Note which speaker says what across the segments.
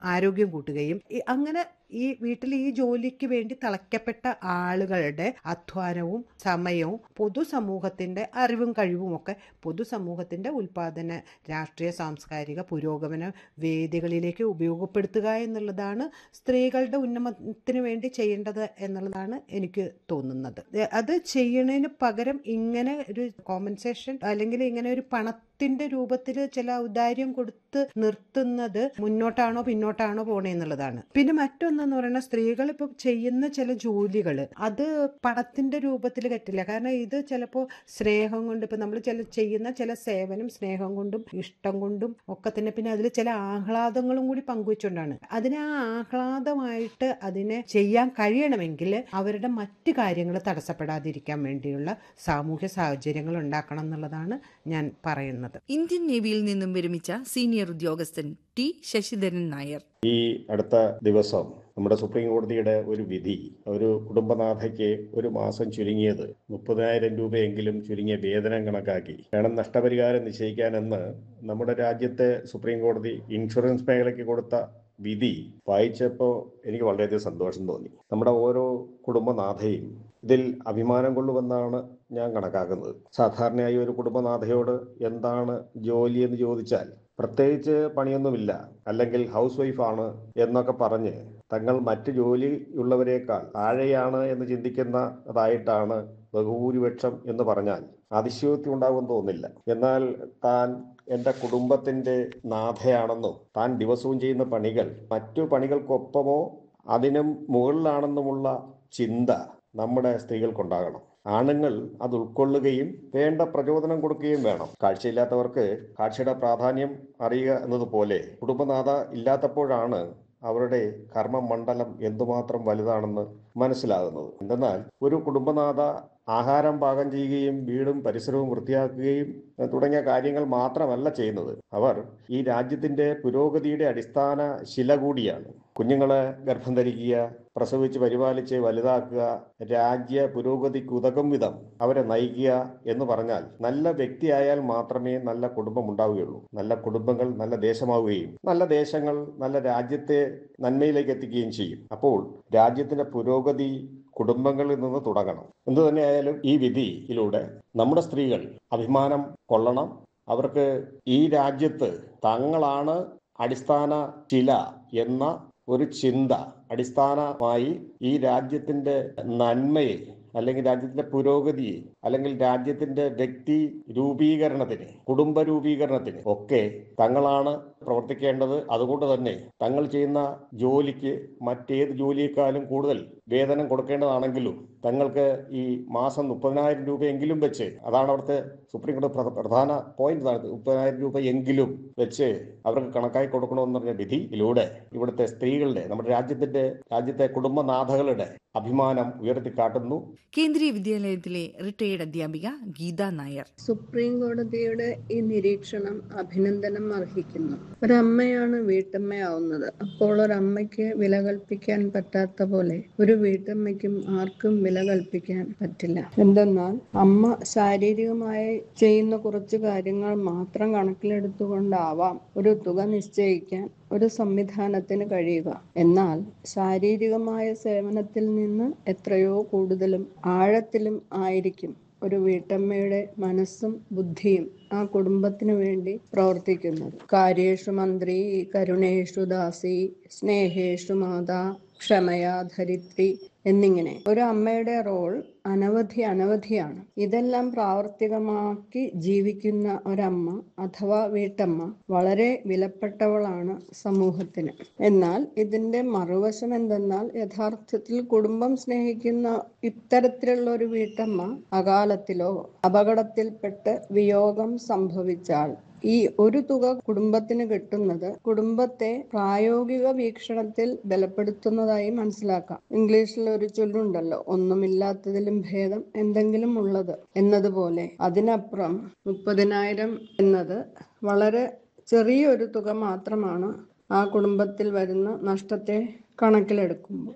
Speaker 1: ആരോഗ്യം കൂട്ടുകയും ഈ- അങ്ങനെ ഈ വീട്ടിൽ ഈ ജോലിക്ക് വേണ്ടി തളയ്ക്കപ്പെട്ട ആളുകളുടെ അധ്വാനവും സമയവും പൊതുസമൂഹത്തിന്റെ അറിവും കഴിവും ഒക്കെ പൊതുസമൂഹത്തിന്റെ ഉൽപാദന രാഷ്ട്രീയ സാംസ്കാരിക പുരോഗമന വേദികളിലേക്ക് ഉപയോഗപ്പെടുത്തുക എന്നുള്ളതാണ് സ്ത്രീകളുടെ ഉന്നമനത്തിന് വേണ്ടി ചെയ്യേണ്ടത് എന്നുള്ളതാണ് എനിക്ക് തോന്നുന്നത് ഏ, അത് ചെയ്യണതിന് പകരം ഇങ്ങനെ ഒരു കോമ്പൻസേഷൻ അല്ലെങ്കിൽ ഇങ്ങനെ ഒരു പണത്തിന്റെ രൂപത്തിൽ ചില ഔദാര്യം കൊടുത്ത് നിർത്തുന്നത് മുന്നോട്ടാണോ പിന്നോട്ടാണോ പോണേ എന്നുള്ളതാണ് പിന്നെ മറ്റൊന്നെന്ന് പറയുന്നത് സ്ത്രീകൾ ഇപ്പൊ ചെയ്യുന്ന ചില ജോലികൾ അത് പണത്തിന്റെ രൂപത്തിൽ പറ്റില്ല കാരണം ഇത് ചിലപ്പോൾ സ്നേഹം കൊണ്ട് ഇപ്പൊ നമ്മൾ ചില ചെയ്യുന്ന ചില സേവനം സ്നേഹം കൊണ്ടും ഇഷ്ടം കൊണ്ടും ഒക്കെ തന്നെ പിന്നെ അതിൽ ചില ആഹ്ലാദങ്ങളും കൂടി പങ്കുവെച്ചുകൊണ്ടാണ് അതിനെ ആ ആഹ്ലാദമായിട്ട് അതിനെ ചെയ്യാൻ കഴിയണമെങ്കിൽ അവരുടെ മറ്റു കാര്യങ്ങൾ തടസ്സപ്പെടാതിരിക്കാൻ വേണ്ടിയുള്ള സാമൂഹ്യ സാഹചര്യങ്ങൾ ഉണ്ടാക്കണം എന്നുള്ളതാണ് ഞാൻ പറയുന്നത്
Speaker 2: ഇന്ത്യൻ നേവിയിൽ നിന്നും വിരമിച്ച സീനിയർ ഉദ്യോഗസ്ഥൻ ടി ശശിധരൻ നായർ
Speaker 3: ഈ അടുത്ത ദിവസം നമ്മുടെ സുപ്രീം കോടതിയുടെ ഒരു വിധി ഒരു കുടുംബനാഥയ്ക്ക് ഒരു മാസം ചുരുങ്ങിയത് മുപ്പതിനായിരം രൂപയെങ്കിലും ചുരുങ്ങിയ വേതനം കണക്കാക്കി വേണം നഷ്ടപരിഹാരം നിശ്ചയിക്കാനെന്ന് നമ്മുടെ രാജ്യത്തെ സുപ്രീം കോടതി ഇൻഷുറൻസ് മേഖലയ്ക്ക് കൊടുത്ത വിധി വായിച്ചപ്പോൾ എനിക്ക് വളരെയധികം സന്തോഷം തോന്നി നമ്മുടെ ഓരോ കുടുംബനാഥയും ഇതിൽ അഭിമാനം കൊള്ളുമെന്നാണ് ഞാൻ കണക്കാക്കുന്നത് സാധാരണയായി ഒരു കുടുംബനാഥയോട് എന്താണ് ജോലി എന്ന് ചോദിച്ചാൽ പ്രത്യേകിച്ച് പണിയൊന്നുമില്ല അല്ലെങ്കിൽ ഹൗസ് വൈഫാണ് എന്നൊക്കെ പറഞ്ഞ് തങ്ങൾ മറ്റ് ജോലിയുള്ളവരെക്കാൾ താഴെയാണ് എന്ന് ചിന്തിക്കുന്നതായിട്ടാണ് ബഹുഭൂരിപക്ഷം എന്ന് പറഞ്ഞാൽ അതിശയോക്തി ഉണ്ടാകുമെന്ന് തോന്നില്ല എന്നാൽ താൻ എൻ്റെ കുടുംബത്തിൻ്റെ നാഥയാണെന്നും താൻ ദിവസവും ചെയ്യുന്ന പണികൾ മറ്റു പണികൾക്കൊപ്പമോ അതിനും മുകളിലാണെന്നുമുള്ള ചിന്ത നമ്മുടെ സ്ത്രീകൾക്കുണ്ടാകണം ആണുങ്ങൾ അത് ഉൾക്കൊള്ളുകയും വേണ്ട പ്രചോദനം കൊടുക്കുകയും വേണം കാഴ്ചയില്ലാത്തവർക്ക് കാഴ്ചയുടെ പ്രാധാന്യം അറിയുക എന്നതുപോലെ കുടുംബനാഥ ഇല്ലാത്തപ്പോഴാണ് അവരുടെ കർമ്മമണ്ഡലം എന്തുമാത്രം വലുതാണെന്ന് മനസ്സിലാകുന്നത് എന്തെന്നാൽ ഒരു കുടുംബനാഥ ആഹാരം പാകം ചെയ്യുകയും വീടും പരിസരവും വൃത്തിയാക്കുകയും ഏഹ്, തുടങ്ങിയ കാര്യങ്ങൾ മാത്രമല്ല ചെയ്യുന്നത് അവർ ഈ രാജ്യത്തിന്റെ പുരോഗതിയുടെ അടിസ്ഥാന ശില കൂടിയാണ് കുഞ്ഞുങ്ങളെ ഗർഭം ധരിക്കുക പ്രസവിച്ച് പരിപാലിച്ച് വലുതാക്കുക രാജ്യ പുരോഗതിക്ക് ഉതകും വിധം അവരെ നയിക്കുക എന്ന് പറഞ്ഞാൽ നല്ല വ്യക്തിയായാൽ മാത്രമേ നല്ല കുടുംബം ഉണ്ടാവുകയുള്ളൂ നല്ല കുടുംബങ്ങൾ നല്ല ദേശമാവുകയും നല്ല ദേശങ്ങൾ നല്ല രാജ്യത്തെ നന്മയിലേക്ക് എത്തിക്കുകയും ചെയ്യും അപ്പോൾ രാജ്യത്തിന്റെ പുരോഗതി കുടുംബങ്ങളിൽ നിന്ന് തുടങ്ങണം എന്തു തന്നെയായാലും ഈ വിധിയിലൂടെ നമ്മുടെ സ്ത്രീകൾ അഭിമാനം കൊള്ളണം അവർക്ക് ഈ രാജ്യത്ത് തങ്ങളാണ് അടിസ്ഥാന ശില എന്ന ഒരു ചിന്ത അടിസ്ഥാനമായി ഈ രാജ്യത്തിന്റെ നന്മയെ അല്ലെങ്കിൽ രാജ്യത്തിന്റെ പുരോഗതിയെ അല്ലെങ്കിൽ രാജ്യത്തിന്റെ വ്യക്തി രൂപീകരണത്തിന് കുടുംബ രൂപീകരണത്തിന് ഒക്കെ തങ്ങളാണ് പ്രവർത്തിക്കേണ്ടത് അതുകൊണ്ട് തന്നെ തങ്ങൾ ചെയ്യുന്ന ജോലിക്ക് മറ്റേത് ജോലിയേക്കാളും കൂടുതൽ വേതനം കൊടുക്കേണ്ടതാണെങ്കിലും തങ്ങൾക്ക് ഈ മാസം മുപ്പതിനായിരം രൂപയെങ്കിലും വെച്ച് അതാണ് അവിടുത്തെ സുപ്രീം കോടതി പ്ര- പ്രധാന പോയിന്റ് ഇതാണ് മുപ്പതിനായിരം രൂപ എങ്കിലും വെച്ച് അവർക്ക് കണക്കായി കൊടുക്കണമെന്ന് പറഞ്ഞ വിധിയിലൂടെ ഇവിടുത്തെ സ്ത്രീകളുടെ നമ്മുടെ രാജ്യത്തിന്റെ രാജ്യത്തെ കുടുംബനാഥകളുടെ അഭിമാനം ഉയർത്തിക്കാട്ടുന്നു
Speaker 2: കേന്ദ്രീയ വിദ്യാലയത്തിലെ റിട്ടയേർഡ് അധ്യാപിക ഗീത നായർ
Speaker 4: സുപ്രീം കോടതിയുടെ ഈ നിരീക്ഷണം അഭിനന്ദനം അർഹിക്കുന്നു ഒരമ്മയാണ് വീട്ടമ്മയാവുന്നത് അപ്പോൾ ഒരമ്മയ്ക്ക് വില കൽപ്പിക്കാൻ പറ്റാത്ത പോലെ ഒരു വീട്ടമ്മയ്ക്കും ആർക്കും വില കൽപ്പിക്കാൻ പറ്റില്ല എന്തെന്നാൽ അമ്മ ശാരീരികമായി ചെയ്യുന്ന കുറച്ച് കാര്യങ്ങൾ മാത്രം കണക്കിലെടുത്തുകൊണ്ടാവാം ഒരു തുക നിശ്ചയിക്കാൻ ഒരു സംവിധാനത്തിന് കഴിയുക എന്നാൽ ശാരീരികമായ സേവനത്തിൽ നിന്ന് എത്രയോ കൂടുതലും ആഴത്തിലും ആയിരിക്കും ഒരു വീട്ടമ്മയുടെ മനസ്സും ബുദ്ധിയും ആ കുടുംബത്തിനു വേണ്ടി പ്രവർത്തിക്കുന്നത് കാര്യേഷു മന്ത്രി കരുണേഷു ദാസി സ്നേഹേഷു മാതാ ക്ഷമയാ ധരിത്രി എന്നിങ്ങനെ ഒരു അമ്മയുടെ റോൾ അനവധി അനവധിയാണ് ഇതെല്ലാം പ്രാവർത്തികമാക്കി ജീവിക്കുന്ന ഒരമ്മ അഥവാ വീട്ടമ്മ വളരെ വിലപ്പെട്ടവളാണ് സമൂഹത്തിന് എന്നാൽ ഇതിന്റെ മറുവശം എന്തെന്നാൽ യഥാർത്ഥത്തിൽ കുടുംബം സ്നേഹിക്കുന്ന ഇത്തരത്തിലുള്ള ഒരു വീട്ടമ്മ അകാലത്തിലോ അപകടത്തിൽപ്പെട്ട് വിയോഗം സംഭവിച്ചാൽ ഈ ഒരു തുക കുടുംബത്തിന് കിട്ടുന്നത് കുടുംബത്തെ പ്രായോഗിക വീക്ഷണത്തിൽ ബലപ്പെടുത്തുന്നതായി മനസ്സിലാക്കാം ഇംഗ്ലീഷിൽ ഒരു ചൊല്ലുണ്ടല്ലോ ഒന്നുമില്ലാത്തതിലും ഭേദം എന്തെങ്കിലും ഉള്ളത് എന്നതുപോലെ അതിനപ്പുറം മുപ്പതിനായിരം എന്നത് വളരെ ചെറിയൊരു തുക മാത്രമാണ് ആ കുടുംബത്തിൽ വരുന്ന നഷ്ടത്തെ കണക്കിലെടുക്കുമ്പോൾ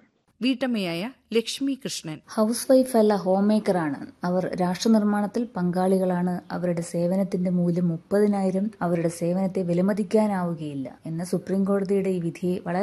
Speaker 2: വീട്ടമ്മയായ ലക്ഷ്മി കൃഷ്ണൻ
Speaker 5: ഹൗസ് വൈഫ് അല്ല ഹോം മേക്കറാണ് അവർ രാഷ്ട്രനിർമ്മാണത്തിൽ പങ്കാളികളാണ് അവരുടെ സേവനത്തിന്റെ മൂല്യം മുപ്പതിനായിരം അവരുടെ സേവനത്തെ വിലമതിക്കാനാവുകയില്ല എന്ന സുപ്രീം കോടതിയുടെ ഈ വിധിയെ വളരെ